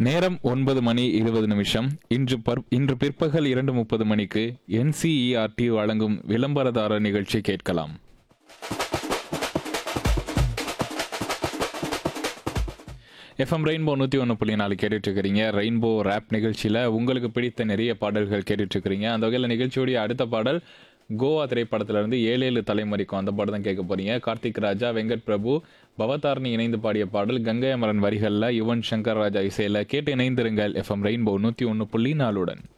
நேரம் ஒன்பது மணி இருபது நிமிஷம் இன்று பர் இன்று பிற்பகல் இரண்டு முப்பது மணிக்கு என்சிஇஆர்டி வழங்கும் விளம்பரதாரர் நிகழ்ச்சி கேட்கலாம் எஃப்எம் ரெயின்போ நூற்றி ஒன்று புள்ளி நாலு கேட்டுட்டு இருக்கிறீங்க ரெயின்போ ரேப் நிகழ்ச்சியில் உங்களுக்கு பிடித்த நிறைய பாடல்கள் கேட்டுட்டு இருக்கிறீங்க அந்த வகையில் நிகழ்ச்சியுடைய அடுத்த பாடல் கோவா திரைப்படத்திலிருந்து ஏழு ஏழு தலைமுறைக்கும் அந்த பாடம் தான் கேட்க போறீங்க கார்த்திக் ராஜா வெங்கட் பிரபு பவதாரணி இணைந்து பாடிய பாடல் கங்கை அமரன் வரிகளில் யுவன் சங்கர் ராஜா இசையில் கேட்டு இணைந்திருங்கள் எஃப்எம் ரெயின்போ நூற்றி ஒன்று புள்ளி நாலுடன்